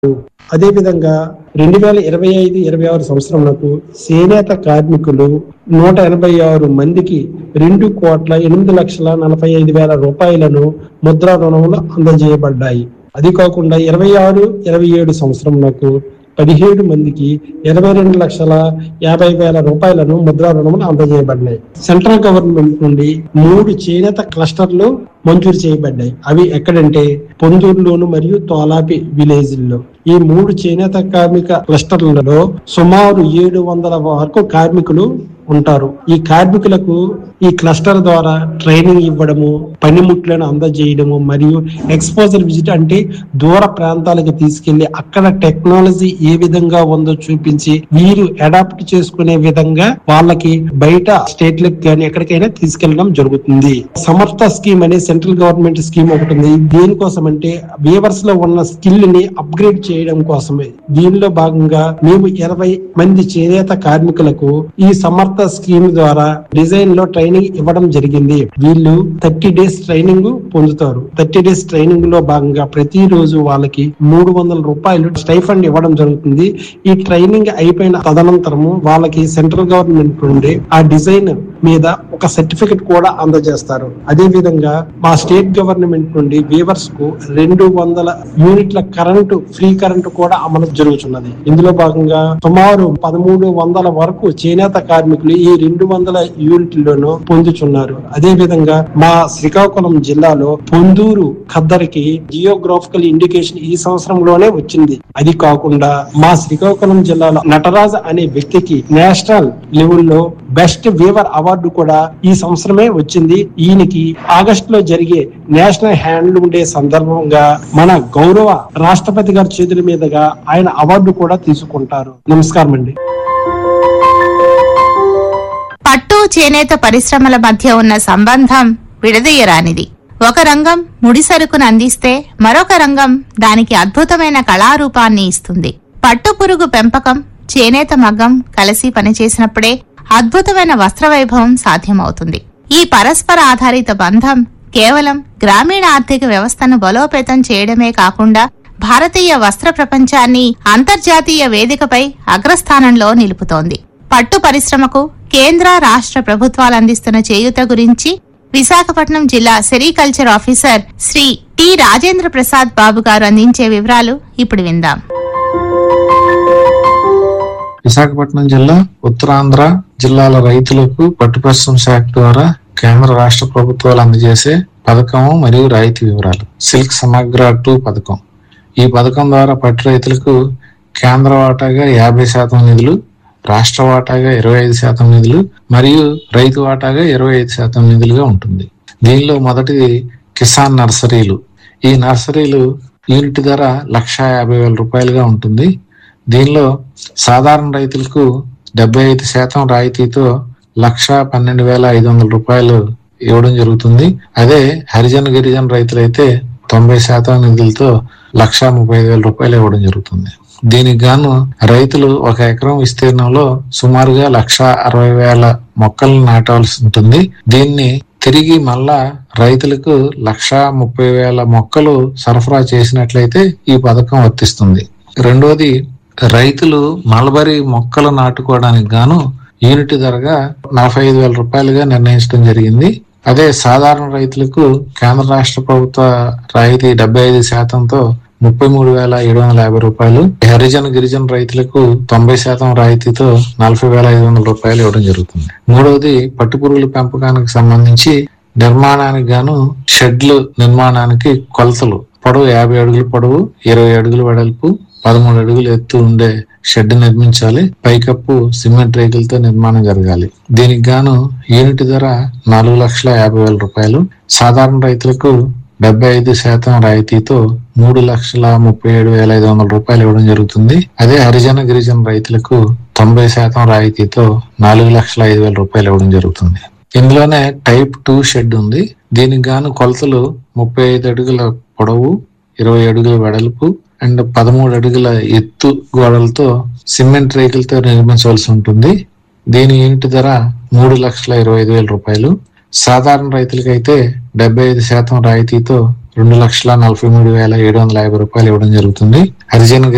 అదేవిధంగా రెండు వేల ఇరవై ఐదు ఇరవై ఆరు సంవత్సరంలో చేనేత కార్మికులు నూట ఎనభై ఆరు మందికి రెండు కోట్ల ఎనిమిది లక్షల నలభై ఐదు వేల రూపాయలను ముద్రా రుణములు అందజేయబడ్డాయి అది కాకుండా ఇరవై ఆరు ఇరవై ఏడు సంవత్సరంలో పదిహేడు మందికి ఇరవై రెండు లక్షల యాభై వేల రూపాయలను ముద్రా రుణములు అందజేయబడినాయి సెంట్రల్ గవర్నమెంట్ నుండి మూడు చేనేత క్లస్టర్లు మంజూరు చేయబడ్డాయి అవి ఎక్కడంటే పొందూరులోను మరియు తోలాపి విలేజ్ల్లో ఈ మూడు చేనేత కార్మిక క్లస్టర్లలో సుమారు ఏడు వందల వరకు కార్మికులు ఉంటారు ఈ కార్మికులకు ఈ క్లస్టర్ ద్వారా ట్రైనింగ్ ఇవ్వడము పనిముట్లను అందజేయడము మరియు ఎక్స్పోజర్ విజిట్ అంటే దూర ప్రాంతాలకు తీసుకెళ్లి అక్కడ టెక్నాలజీ ఏ విధంగా ఉందో చూపించి వీరు అడాప్ట్ చేసుకునే విధంగా వాళ్ళకి బయట స్టేట్లకు కానీ ఎక్కడికైనా తీసుకెళ్లడం జరుగుతుంది సమర్థ స్కీమ్ అనే సెంట్రల్ గవర్నమెంట్ స్కీమ్ ఒకటి ఉంది దేనికోసం అంటే వీవర్స్ లో ఉన్న స్కిల్ ని అప్గ్రేడ్ చేయడం కోసమే దీనిలో భాగంగా మేము ఇరవై మంది చేనేత కార్మికులకు ఈ సమర్థ స్కీమ్ ద్వారా డిజైన్ లో ట్రైనింగ్ ఇవ్వడం జరిగింది వీళ్ళు థర్టీ డేస్ ట్రైనింగ్ పొందుతారు థర్టీ డేస్ ట్రైనింగ్ లో భాగంగా ప్రతి రోజు వాళ్ళకి మూడు వందల రూపాయలు స్టైఫండ్ ఇవ్వడం జరుగుతుంది ఈ ట్రైనింగ్ అయిపోయిన తదనంతరము వాళ్ళకి సెంట్రల్ గవర్నమెంట్ నుండి ఆ డిజైన్ మీద ఒక సర్టిఫికెట్ కూడా అందజేస్తారు అదే విధంగా మా స్టేట్ గవర్నమెంట్ నుండి వీవర్స్ కు రెండు వందల యూనిట్ల కరెంటు ఫ్రీ కరెంటు కూడా అమలు జరుగుతున్నది ఇందులో భాగంగా సుమారు పదమూడు వందల వరకు చేనేత కార్మికులు ఈ రెండు వందల యూనిట్లను పొందుతున్నారు అదే విధంగా మా శ్రీకాకుళం జిల్లాలో పొందూరు ఖద్దరికి జియోగ్రాఫికల్ ఇండికేషన్ ఈ సంవత్సరంలోనే వచ్చింది అది కాకుండా మా శ్రీకాకుళం జిల్లాలో నటరాజ్ అనే వ్యక్తికి నేషనల్ లెవెల్లో బెస్ట్ వీవర్ అవార్డు కూడా ఈ సంవత్సరమే వచ్చింది ఈయనకి ఆగస్ట్ లో జరిగే నేషనల్ హ్యాండ్లూమ్ డే సందర్భంగా మన గౌరవ రాష్ట్రపతి గారి చేతుల మీదుగా ఆయన అవార్డు కూడా తీసుకుంటారు నమస్కారం అండి పట్టు చేనేత పరిశ్రమల మధ్య ఉన్న సంబంధం విడదీయరానిది ఒక రంగం ముడి సరుకును అందిస్తే మరొక రంగం దానికి అద్భుతమైన కళారూపాన్ని ఇస్తుంది పట్టు పురుగు పెంపకం చేనేత మగ్గం కలిసి పనిచేసినప్పుడే అద్భుతమైన వస్త్ర వైభవం సాధ్యమవుతుంది ఈ పరస్పర ఆధారిత బంధం కేవలం గ్రామీణ ఆర్థిక వ్యవస్థను బలోపేతం చేయడమే కాకుండా భారతీయ వస్త్ర ప్రపంచాన్ని అంతర్జాతీయ వేదికపై అగ్రస్థానంలో నిలుపుతోంది పట్టు పరిశ్రమకు కేంద్ర రాష్ట్ర ప్రభుత్వాలు అందిస్తున్న చేయూత గురించి విశాఖపట్నం జిల్లా sericulture officer Shri T Rajendra Prasad Babu గారు అందించే వివరాలు ఇప్పుడు విందాం విశాఖపట్నం జిల్లా ఉత్తరాంధ్ర జిల్లాల రైతులకు పట్టు పరిశ్రమ శాఖ ద్వారా కేంద్ర రాష్ట్ర ప్రభుత్వాలు అందజేసే పథకం మరియు రాయితీ వివరాలు సిల్క్ సమగ్ర టూ పథకం ఈ పథకం ద్వారా పట్టు రైతులకు కేంద్ర వాటాగా యాభై శాతం నిధులు రాష్ట్ర వాటాగా ఇరవై ఐదు శాతం నిధులు మరియు రైతు వాటాగా ఇరవై ఐదు శాతం నిధులుగా ఉంటుంది దీనిలో మొదటిది కిసాన్ నర్సరీలు ఈ నర్సరీలు యూనిట్ ధర లక్ష యాభై వేల రూపాయలుగా ఉంటుంది దీనిలో సాధారణ రైతులకు డెబ్బై ఐదు శాతం రాయితీతో లక్ష పన్నెండు వేల ఐదు వందల రూపాయలు ఇవ్వడం జరుగుతుంది అదే హరిజన గిరిజన రైతులైతే తొంభై శాతం నిధులతో లక్ష ముప్పై ఐదు వేల రూపాయలు ఇవ్వడం జరుగుతుంది దీనికి గాను రైతులు ఒక ఎకరం విస్తీర్ణంలో సుమారుగా లక్ష అరవై వేల మొక్కలను నాటవలసి ఉంటుంది దీన్ని తిరిగి మళ్ళా రైతులకు లక్ష ముప్పై వేల మొక్కలు సరఫరా చేసినట్లయితే ఈ పథకం వర్తిస్తుంది రెండోది రైతులు మల్బరీ మొక్కలు నాటుకోవడానికి గాను యూనిట్ ధరగా నలభై ఐదు వేల రూపాయలుగా నిర్ణయించడం జరిగింది అదే సాధారణ రైతులకు కేంద్ర రాష్ట్ర ప్రభుత్వ రాయితీ డెబ్బై ఐదు శాతంతో ముప్పై మూడు వేల ఏడు వందల యాభై రూపాయలు హరిజన గిరిజన రైతులకు తొంభై శాతం రాయితీతో నలభై వేల ఐదు వందల రూపాయలు ఇవ్వడం జరుగుతుంది మూడవది పట్టుపురుగుల పెంపకానికి సంబంధించి నిర్మాణానికి గాను షెడ్లు నిర్మాణానికి కొలతలు పొడవు యాభై అడుగులు పొడవు ఇరవై అడుగులు వెడల్పు పదమూడు అడుగులు ఎత్తు ఉండే షెడ్ నిర్మించాలి పైకప్పు సిమెంట్ రేకులతో నిర్మాణం జరగాలి దీనికి గాను యూనిట్ ధర నాలుగు లక్షల యాభై వేల రూపాయలు సాధారణ రైతులకు డెబ్బై ఐదు శాతం రాయితీతో మూడు లక్షల ముప్పై ఏడు వేల ఐదు వందల రూపాయలు ఇవ్వడం జరుగుతుంది అదే హరిజన గిరిజన రైతులకు తొంభై శాతం రాయితీతో నాలుగు లక్షల ఐదు వేల రూపాయలు ఇవ్వడం జరుగుతుంది ఇందులోనే టైప్ టూ షెడ్ ఉంది దీనికి గాను కొలతలు ముప్పై ఐదు అడుగుల పొడవు ఇరవై అడుగుల వెడల్పు అండ్ పదమూడు అడుగుల ఎత్తు గోడలతో సిమెంట్ రేకులతో నిర్మించవలసి ఉంటుంది దీని యూనిట్ ధర మూడు లక్షల ఇరవై ఐదు వేల రూపాయలు సాధారణ రైతులకైతే డెబ్బై ఐదు శాతం రాయితీతో రెండు లక్షల నలభై మూడు వేల ఏడు వందల యాభై రూపాయలు ఇవ్వడం జరుగుతుంది హరిజన